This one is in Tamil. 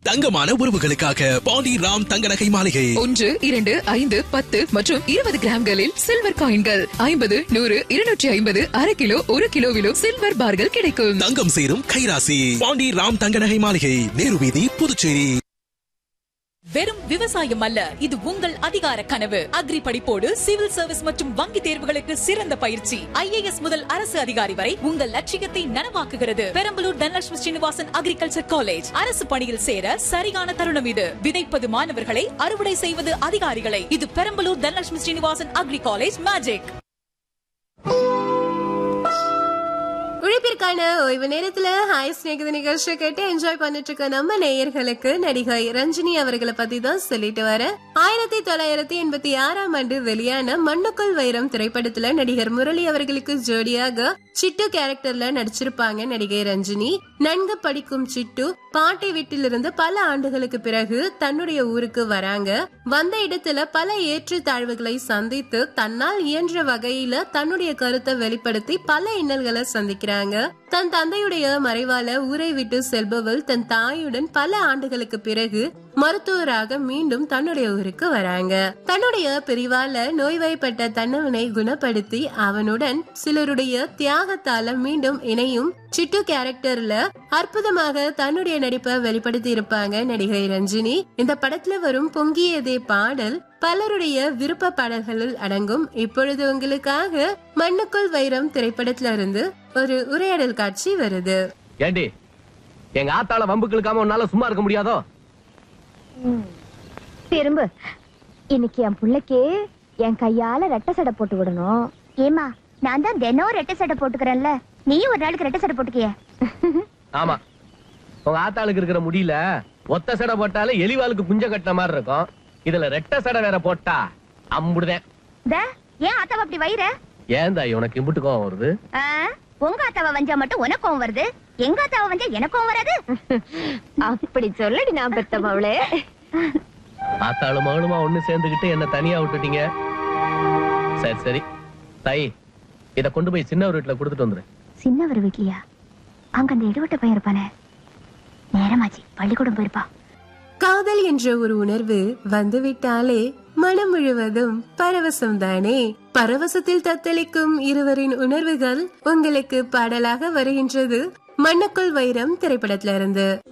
தங்கமான உறவுகளுக்காக பாண்டி ராம் தங்க நகை மாளிகை ஒன்று இரண்டு ஐந்து பத்து மற்றும் இருபது கிராம்களில் சில்வர் காயின்கள் ஐம்பது நூறு இருநூற்றி ஐம்பது அரை கிலோ ஒரு கிலோவிலும் சில்வர் பார்கள் கிடைக்கும் தங்கம் சேரும் கைராசி பாண்டி ராம் தங்க நகை மாளிகை நேரு வீதி புதுச்சேரி வெறும் விவசாயம் அல்ல இது உங்கள் அதிகார கனவு அக்ரி படிப்போடு சிவில் சர்வீஸ் மற்றும் வங்கி தேர்வுகளுக்கு சிறந்த பயிற்சி ஐஏஎஸ் முதல் அரசு அதிகாரி வரை உங்கள் லட்சியத்தை நனவாக்குகிறது பெரம்பலூர் தனலட்சுமி ஸ்ரீனிவாசன் அக்ரிகல்ச்சர் காலேஜ் அரசு பணியில் சேர சரியான தருணம் இது விதைப்பது மாணவர்களை அறுவடை செய்வது அதிகாரிகளை இது Perambalur Dhanalakshmi Srinivasan agri college magic உழைப்பிற்கான ஓய்வு நேரத்துல ஹாய் ஸ்நேகித நிகழ்ச்சியை கேட்டு என்ஜாய் பண்ணிட்டு இருக்க நம்ம நேயர்களுக்கு நடிகை ரஞ்சினி அவர்களை பத்தி தான் சொல்லிட்டு வர ஆயிரத்தி தொள்ளாயிரத்தி எண்பத்தி ஆறாம் ஆண்டு வெளியான மண்ணுக்குள் வைரம் திரைப்படத்துல நடிகர் முரளி அவர்களுக்கு ஜோடியாக சிட்டு கேரக்டர்ல நடிச்சிருப்பாங்க நடிகை ரஞ்சினி நன்கு படிக்கும் சிட்டு பாட்டி வீட்டிலிருந்து பல ஆண்டுகளுக்கு பிறகு தன்னுடைய ஊருக்கு வராங்க வந்த இடத்துல பல ஏற்றத்தாழ்வுகளை சந்தித்து தன்னால் இயன்ற வகையில தன்னுடைய கருத்தை வெளிப்படுத்தி பல இன்னல்களை சந்திக்கிறாங்க தன் தந்தையுடைய மறைவால ஊரை விட்டு செல்பவள் தன் தாயுடன் பல ஆண்டுகளுக்கு பிறகு மருத்துவராக மீண்டும் தன்னுடைய ஊருக்கு வராங்க தன்னுடைய பிரிவால நோய்வாய்ப்பட்ட தன்னவனை குணப்படுத்தி அவனுடன் சிலருடைய தியாகத்தால மீண்டும் இணையும் சிட்டு கேரக்டர்ல அற்புதமாக தன்னுடைய நடிப்பை வெளிப்படுத்தி இருப்பாங்க நடிகை ரஞ்சினி இந்த படத்துல வரும் பொங்கியதே பாடல் பலருடைய விருப்ப பாடல்களில் அடங்கும் இப்பொழுது உங்களுக்காக மண்ணுக்குள் வைரம் திரைப்படத்துல இருந்து ஒரு உரையாடல் காட்சி வருது ஏண்டி எங்க ஆத்தாள வம்புக்கு இழுக்காம உன்னால சும்மா இருக்க முடியாதோ திரும்ப இன்னைக்கு என் புள்ளைக்கு என் கையால ரெட்டை சடை போட்டு விடணும் ஏமா நான் தான் தினம் ரெட்டை சடை போட்டுக்கிறேன்ல நீயும் ஒரு நாளைக்கு ரெட்டை சடை போட்டுக்கிய ஆமா உங்க ஆத்தாளுக்கு இருக்கிற முடியல ஒத்த சடை போட்டாலே எலிவாளுக்கு குஞ்ச கட்டின மாதிரி இருக்கும் இதுல ரெட்டை சடை வேற போட்டா அம்புடுதேன் ஏன் ஆத்தாவ அப்படி வயிற ஏன் தாய் உனக்கு இம்புட்டு கோவம் வருது உங்க ஆத்தாவ வஞ்சா மட்டும் உனக்கும் வருது எங்க ஆத்தாவ வஞ்சா எனக்கும் வராது அப்படி சொல்லடி நான் பெத்தம் அவளே ஆத்தாளும் மகளுமா ஒண்ணு சேர்ந்துகிட்டு என்ன தனியா விட்டுட்டீங்க சரி சரி தாய் இத கொண்டு போய் சின்ன வீட்டுல கொடுத்துட்டு வந்துரு சின்னவர் வீட்லயா அங்க அந்த எடுவட்ட பையன் இருப்பானே நேரமாச்சு பள்ளிக்கூடம் போயிருப்பா காதல் என்ற ஒரு உணர்வு வந்துவிட்டாலே மனம் முழுவதும் பரவசம் தானே பரவசத்தில் தத்தளிக்கும் இருவரின் உணர்வுகள் உங்களுக்கு பாடலாக வருகின்றது மண்ணுக்குள் வைரம் திரைப்படத்திலிருந்து